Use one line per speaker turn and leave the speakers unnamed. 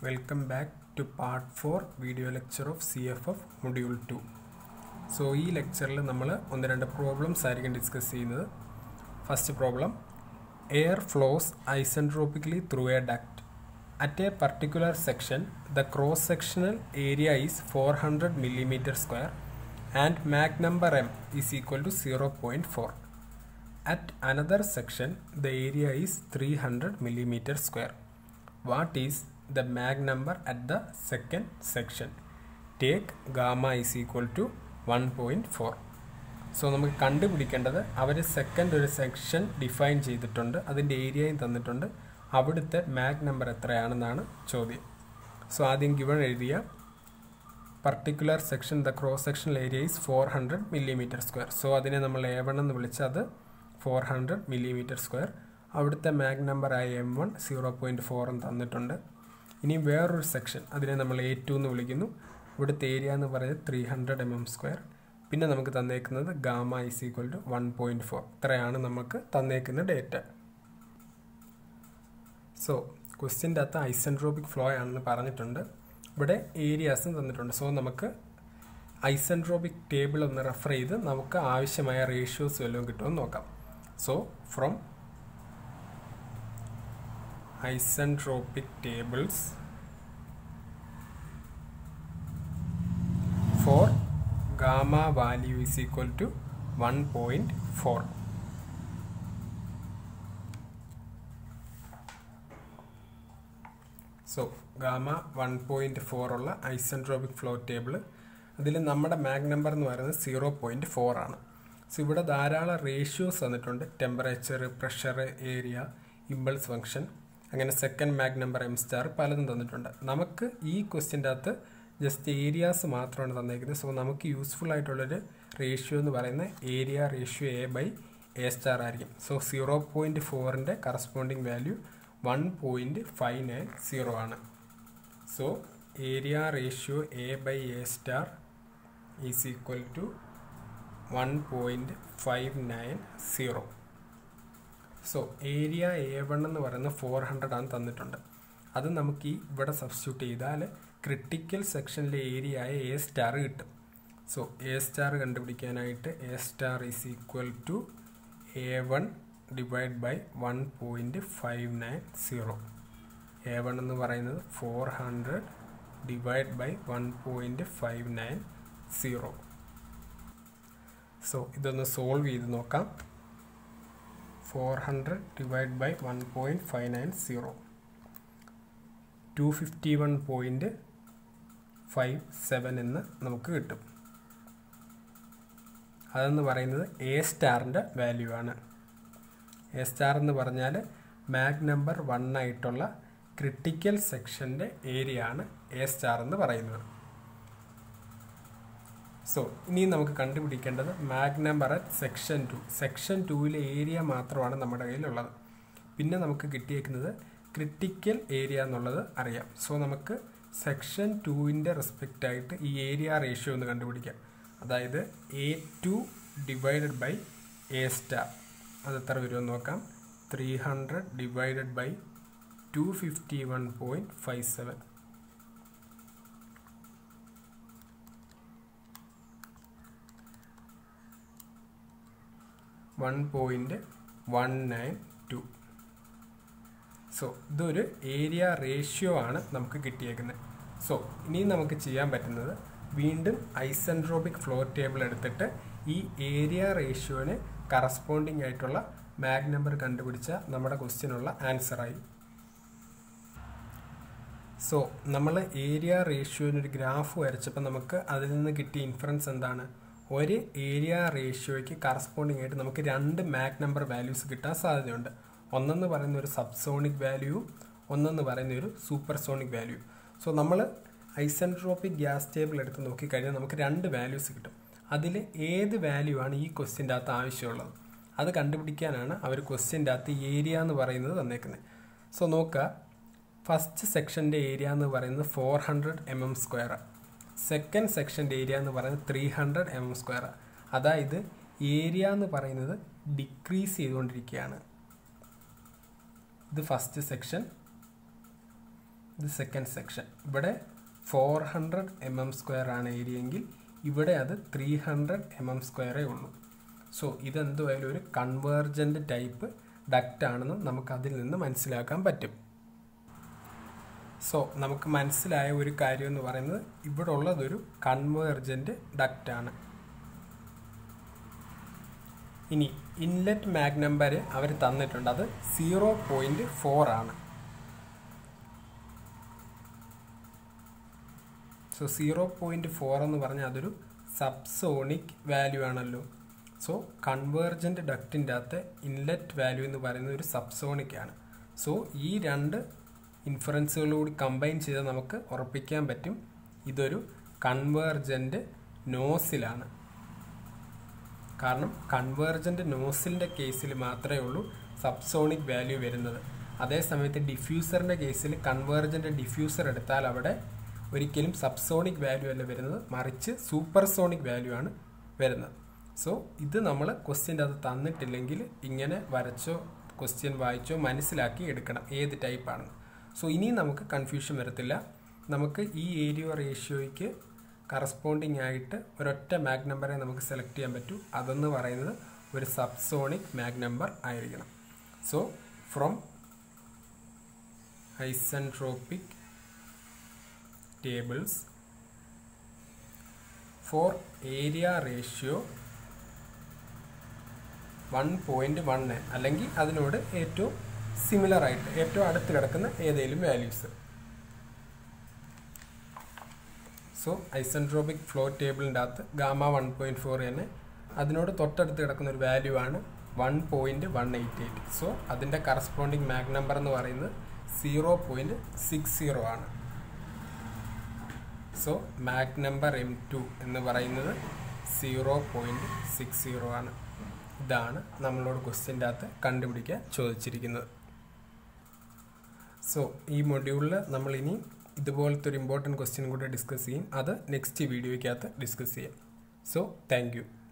Welcome back to part 4 video lecture of CFF module 2. So ഈ ലെക്ചറിൽ നമ്മൾ ഒന്ന് രണ്ട് പ്രോബ്ലംസ് ആയിരിക്കും ഡിസ്കസ് ചെയ്യുന്നത് first problem air flows isentropically through a duct at a particular section the cross sectional area is four hundred millimetre square and Mach number M is equal to zero point four At another section, the area is 300 millimeter square. What is the Mach number at the second section? Take gamma is equal to 1.4. So നമുക്ക് കണ്ടുപിടിക്കേണ്ടത് അവർ second ഒരു section define ചെയ്തിട്ടുണ്ട് അതിൻ്റെ ഏരിയയും തന്നിട്ടുണ്ട് അവിടുത്തെ മാഗ് number എത്രയാണെന്നാണ് ചോദ്യം സോ ആദ്യം ഗിവൺ എഴുതിയ particular section the cross sectional area is four hundred millimetre square so അതിനെ നമ്മൾ എ വൺ എന്ന് വിളിച്ച് അത് ഫോർ ഹൺഡ്രഡ് മില്ലിമീറ്റർ സ്ക്വയർ അവിടുത്തെ മാഗ് നമ്പറായ എം വൺ സീറോ പോയിൻറ്റ് ഫോറും തന്നിട്ടുണ്ട് ഇനി വേറൊരു സെക്ഷൻ അതിനെ നമ്മൾ എ ടു എന്ന് വിളിക്കുന്നു ഇവിടുത്തെ ഏരിയ എന്ന് പറയുന്നത് three hundred M M square പിന്നെ നമുക്ക് തന്നേക്കുന്നത് gamma is equal to one point four ഇത്രയാണ് നമുക്ക് തന്നേക്കുന്ന ഡേറ്റ സോ ക്വസ്റ്റ്യൻ്റെ അകത്ത് ഐസെൻട്രോപിക് ഫ്ലോ ആണെന്ന് പറഞ്ഞിട്ടുണ്ട് ഇവിടെ ഏരിയാസും തന്നിട്ടുണ്ട് സോ നമുക്ക് ഐസെൻട്രോപിക് ടേബിൾ ഒന്ന് റെഫർ ചെയ്ത് നമുക്ക് ആവശ്യമായ റേഷ്യോസ് വല്ലതും കിട്ടുമെന്ന് നോക്കാം so from isentropic tables for gamma value is equal to one point four so gamma one point four ഉള്ള ഐസെൻട്രോപിക് ഫ്ലോ ടേബിൾ അതിൽ നമ്മുടെ മാഗ് നമ്പർ എന്ന് പറയുന്നത് സീറോ പോയിൻറ്റ് ഫോർ ആണ് സോ ഇവിടെ ധാരാളം റേഷ്യോസ് തന്നിട്ടുണ്ട് temperature pressure area impulse function അങ്ങനെ second Mach number M star പലതും തന്നിട്ടുണ്ട് നമുക്ക് ഈ ക്വസ്റ്റ്യൻ്റെ അകത്ത് ജസ്റ്റ് ഏരിയാസ് മാത്രമാണ് തന്നേക്കുന്നത് സോ നമുക്ക് യൂസ്ഫുൾ ആയിട്ടുള്ളൊരു റേഷ്യോ എന്ന് പറയുന്നത് area ratio A by A star ആയിരിക്കും സോ സീറോ പോയിൻറ്റ് ഫോറിൻ്റെ corresponding value one point five nine zero ആണ് so area ratio A by A star is equal to one point five nine zero so area A one എന്ന് പറയുന്നത് four hundred ആണ് തന്നിട്ടുണ്ട് അത് നമുക്ക് ഈ ഇവിടെ സബ്സ്റ്റിറ്റ്യൂട്ട് ചെയ്താൽ ക്രിട്ടിക്കൽ സെക്ഷനിലെ ഏരിയ ആയ എ സ്റ്റാർ കിട്ടും സോ എ സ്റ്റാർ കണ്ടുപിടിക്കാനായിട്ട് A star is equal to A one divide by one point five nine zero A one എന്ന് പറയുന്നത് four hundred divide by one point five nine zero so ഇതൊന്ന് solve ചെയ്ത് നോക്കാം four hundred divide by one point five nine zero two fifty one point five seven എന്ന് നമുക്ക് കിട്ടും അതെന്ന് പറയുന്നത് എ സ്റ്റാറിൻ്റെ വാല്യൂ ആണ് എ സ്റ്റാർ എന്ന് പറഞ്ഞാൽ മാഗ് നമ്പർ വൺ ആയിട്ടുള്ള ക്രിട്ടിക്കൽ സെക്ഷൻ്റെ ഏരിയ ആണ് എ സ്റ്റാർ എന്ന് പറയുന്നത് സോ ഇനി നമുക്ക് കണ്ടുപിടിക്കേണ്ടത് Mach number at section two section ടൂവിലെ ഏരിയ മാത്രമാണ് നമ്മുടെ കയ്യിലുള്ളത് പിന്നെ നമുക്ക് കിട്ടിയേക്കുന്നത് ക്രിട്ടിക്കൽ ഏരിയ എന്നുള്ളത് അറിയാം സോ നമുക്ക് സെക്ഷൻ ടുവിൻ്റെ റെസ്പെക്റ്റ് ആയിട്ട് ഈ ഏരിയ റേഷ്യോ ഒന്ന് കണ്ടുപിടിക്കാം അതായത് A two divided by A star അത് എത്ര വരുമെന്ന് നോക്കാം three hundred divided by two fifty one point five seven one point one nine two so ഇതൊരു ഏരിയ റേഷ്യോ ആണ് നമുക്ക് കിട്ടിയേക്കുന്നത് സോ ഇനി നമുക്ക് ചെയ്യാൻ പറ്റുന്നത് വീണ്ടും ഐസെൻട്രോപിക് ഫ്ലോ ടേബിൾ എടുത്തിട്ട് ഈ ഏരിയ റേഷ്യോന് കറസ്പോണ്ടിങ് ആയിട്ടുള്ള മാഗ് നമ്പർ കണ്ടുപിടിച്ച നമ്മുടെ ക്വസ്റ്റ്യനുള്ള ആൻസറായി സോ നമ്മൾ ഏരിയ റേഷ്യോനൊരു ഗ്രാഫ് വരച്ചപ്പോൾ നമുക്ക് അതിൽ നിന്ന് കിട്ടിയ ഇൻഫറൻസ് എന്താണ് ഒരു ഏരിയ റേഷ്യോയ്ക്ക് കറസ്പോണ്ടിങ് ആയിട്ട് നമുക്ക് രണ്ട് മാഗ് നമ്പർ വാല്യൂസ് കിട്ടാൻ സാധ്യതയുണ്ട് ഒന്നെന്ന് പറയുന്ന ഒരു സബ്സോണിക് വാല്യൂവും ഒന്നെന്ന് പറയുന്ന ഒരു സൂപ്പർ സോണിക് വാല്യൂ സോ നമ്മൾ ഐസെൻട്രോപ്പിക് ഗ്യാസ് ടേബിൾ എടുത്ത് നോക്കിക്കഴിഞ്ഞാൽ നമുക്ക് രണ്ട് വാല്യൂസ് കിട്ടും അതിൽ ഏത് വാല്യൂ ആണ് ഈ ക്വസ്റ്റ്യൻ്റെ അകത്ത് ആവശ്യമുള്ളത് അത് കണ്ടുപിടിക്കാനാണ് അവർ ക്വസ്റ്റ്യൻ്റെ അകത്ത് ഏരിയ എന്ന് പറയുന്നത് തന്നേക്കുന്നത് സോ നോക്കുക ഫസ്റ്റ് സെക്ഷൻ്റെ ഏരിയ എന്ന് പറയുന്നത് four hundred M M square second സെക്ഷൻ്റെ ഏരിയ എന്ന് പറയുന്നത് three hundred M M square അതായത് ഏരിയ എന്ന് പറയുന്നത് ഡിക്രീസ് ചെയ്തുകൊണ്ടിരിക്കുകയാണ് ഇത് ഫസ്റ്റ് സെക്ഷൻ ഇത് സെക്കൻഡ് സെക്ഷൻ ഇവിടെ four hundred M M square ആണ് ഏരിയ എങ്കിൽ ഇവിടെ അത് ത്രീ ഹൺഡ്രഡ് എം എം സ്ക്വയറേ ഉള്ളൂ സോ ഇതെന്തുമായാലും ഒരു കൺവേർജൻ്റ് ടൈപ്പ് ഡക്റ്റ് ആണെന്നും നമുക്ക് അതിൽ നിന്ന് മനസ്സിലാക്കാൻ പറ്റും സോ നമുക്ക് മനസ്സിലായ ഒരു കാര്യം എന്ന് പറയുന്നത് ഇവിടെ ഉള്ളതൊരു കൺവേർജൻ്റ് ഡക്റ്റ് ആണ് ഇനി ഇൻലെറ്റ് മാഗ് നമ്പർ അവർ തന്നിട്ടുണ്ട് അത് സീറോ പോയിന്റ് ഫോർ ആണ് സോ സീറോ പോയിന്റ് ഫോർ എന്ന് പറഞ്ഞാൽ അതൊരു സബ്സോണിക് വാല്യൂ ആണല്ലോ സോ കൺവേർജൻ്റ് ഡക്റ്റിൻ്റെ അകത്ത് ഇൻലെറ്റ് വാല്യൂ എന്ന് പറയുന്നത് ഒരു സബ്സോണിക് ആണ് സോ ഈ രണ്ട് ഇൻഫറൻസുകളോട് കമ്പൈൻ ചെയ്ത് നമുക്ക് ഉറപ്പിക്കാൻ പറ്റും ഇതൊരു കൺവേർജൻ്റ് നോസിലാണ് കാരണം കൺവേർജൻ്റ് നോസിലിൻ്റെ കേസിൽ മാത്രമേ ഉള്ളൂ സബ്സോണിക് വാല്യൂ വരുന്നത് അതേസമയത്ത് ഡിഫ്യൂസറിൻ്റെ കേസിൽ കൺവേർജൻ്റ് ഡിഫ്യൂസർ എടുത്താൽ അവിടെ ഒരിക്കലും സബ്സോണിക് വാല്യൂ അല്ല വരുന്നത് മറിച്ച് സൂപ്പർസോണിക് വാല്യൂ ആണ് വരുന്നത് സോ ഇത് നമ്മൾ ക്വസ്റ്റ്യൻ്റെ അത് തന്നിട്ടില്ലെങ്കിൽ ഇങ്ങനെ വരച്ചോ ക്വസ്റ്റ്യൻ വായിച്ചോ മനസ്സിലാക്കി എടുക്കണം ഏത് ടൈപ്പാണെന്ന് സോ ഇനി നമുക്ക് കൺഫ്യൂഷൻ വരത്തില്ല നമുക്ക് ഈ ഏരിയ റേഷ്യോയ്ക്ക് കറസ്പോണ്ടിങ് ആയിട്ട് ഒരൊറ്റ മാഗ് നമ്പറെ നമുക്ക് സെലക്ട് ചെയ്യാൻ പറ്റൂ അതെന്ന് പറയുന്നത് ഒരു സബ്സോണിക് മാഗ് നമ്പർ ആയിരിക്കണം so from isentropic tables for area ratio one point one അല്ലെങ്കിൽ അതിനോട് ഏറ്റവും സിമിലർ ആയിട്ട് ഏറ്റവും അടുത്ത് കിടക്കുന്ന ഏതെങ്കിലും വാല്യൂസ് സോ ഐസൻട്രോപിക് ഫ്ലോ ടേബിളിൻ്റെ അകത്ത് ഗാമ വൺ പോയിന്റ് ഫോർ തന്നെ അതിനോട് തൊട്ടടുത്ത് കിടക്കുന്ന ഒരു വാല്യൂ ആണ് one point one eight eight so അതിൻ്റെ കറസ്പോണ്ടിങ് മാഗ് നമ്പർ എന്ന് പറയുന്നത് സീറോ പോയിന്റ് സിക്സ് സീറോ ആണ് so Mach number M two എന്ന് പറയുന്നത് സീറോ പോയിന്റ് സിക്സ് സീറോ ആണ് ഇതാണ് നമ്മളോട് ക്വസ്റ്റ്യൻ്റെ അകത്ത് കണ്ടുപിടിക്കാൻ ചോദിച്ചിരിക്കുന്നത് സോ ഈ മൊഡ്യൂളിൽ നമ്മൾ ഇനി ഇതുപോലത്തെ ഒരു ഇമ്പോർട്ടൻറ്റ് ക്വസ്റ്റ്യൻ കൂടെ ഡിസ്കസ് ചെയ്യും അത് നെക്സ്റ്റ് വീഡിയോയ്ക്കകത്ത് ഡിസ്കസ് ചെയ്യാം സോ താങ്ക്